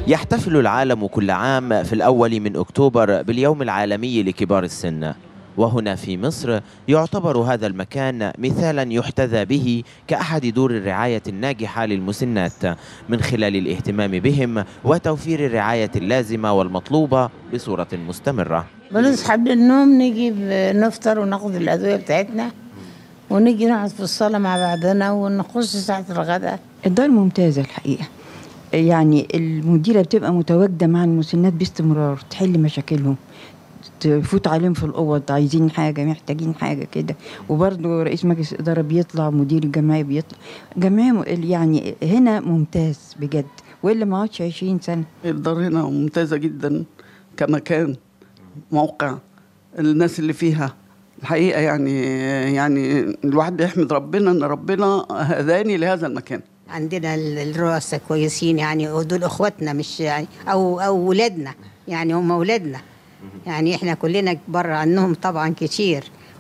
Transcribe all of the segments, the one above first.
يحتفل العالم كل عام في الأول من أكتوبر باليوم العالمي لكبار السن وهنا في مصر يعتبر هذا المكان مثالا يحتذى به كأحد دور الرعاية الناجحة للمسنات من خلال الاهتمام بهم وتوفير الرعاية اللازمة والمطلوبة بصورة مستمرة بنصحى من النوم نجيب نفطر وناخد الأدوية بتاعتنا ونيجي نقعد في الصالة مع بعضنا ونخش ساعة الغداء الدار ممتازة الحقيقة يعني المديرة بتبقى متواجدة مع المسنات باستمرار تحل مشاكلهم تفوت عليهم في الأوض عايزين حاجة محتاجين حاجة كده وبرضه رئيس مجلس الإدارة بيطلع مدير الجمعية بيطلع جمعية يعني هنا ممتاز بجد وإلا ما عادش 20 سنة الدار هنا ممتازة جدا كمكان موقع الناس اللي فيها الحقيقة يعني يعني الواحد بيحمد ربنا إن ربنا هداني لهذا المكان عندنا الرؤساء كويسين يعني ودول اخواتنا مش يعني او او ولادنا يعني هم اولادنا يعني احنا كلنا كبر عنهم طبعا كتير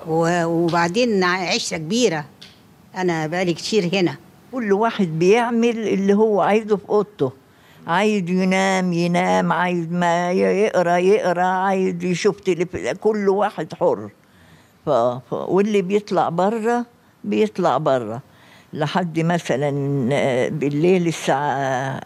وبعدين عشره كبيره انا بقالي كتير هنا كل واحد بيعمل اللي هو عايزه في اوضته عايز ينام ينام عايز ما يقرا يقرا عايز يشوف تلف كل واحد حر ف... ف... واللي بيطلع بره بيطلع بره لحد مثلا بالليل الساعة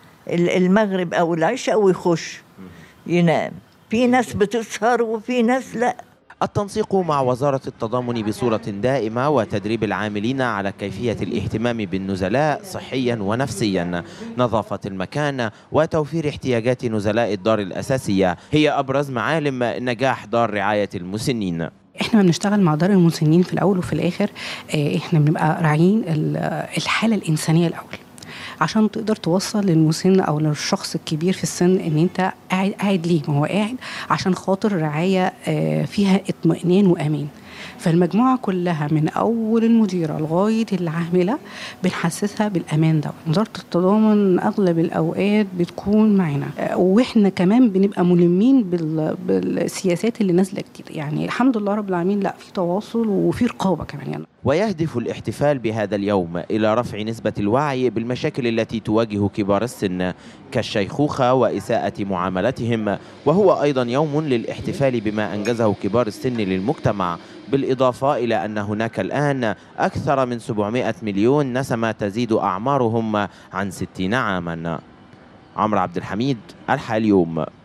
المغرب أو العشاء ويخش ينام في ناس بتسهر وفي ناس لا التنسيق مع وزارة التضامن بصورة دائمة وتدريب العاملين على كيفية الاهتمام بالنزلاء صحيا ونفسيا نظافة المكان وتوفير احتياجات نزلاء الدار الأساسية هي أبرز معالم نجاح دار رعاية المسنين احنا بنشتغل مع دار المسنين في الاول وفي الاخر احنا بنبقى راعيين الحاله الانسانيه الاول عشان تقدر توصل للمسن او للشخص الكبير في السن ان انت قاعد قاعد ليه ما هو قاعد عشان خاطر رعايه فيها اطمئنان وامان فالمجموعه كلها من اول المديره لغايه العامله بنحسسها بالامان ده وزاره التضامن اغلب الاوقات بتكون معانا واحنا كمان بنبقى ملمين بالسياسات اللي نازله جديد يعني الحمد لله رب العالمين لا في تواصل وفي رقابه كمان يعني ويهدف الاحتفال بهذا اليوم إلى رفع نسبة الوعي بالمشاكل التي تواجه كبار السن كالشيخوخة وإساءة معاملتهم وهو أيضا يوم للاحتفال بما أنجزه كبار السن للمجتمع بالإضافة إلى أن هناك الآن أكثر من 700 مليون نسمة تزيد أعمارهم عن 60 عاما عمرو عبد الحميد الحال اليوم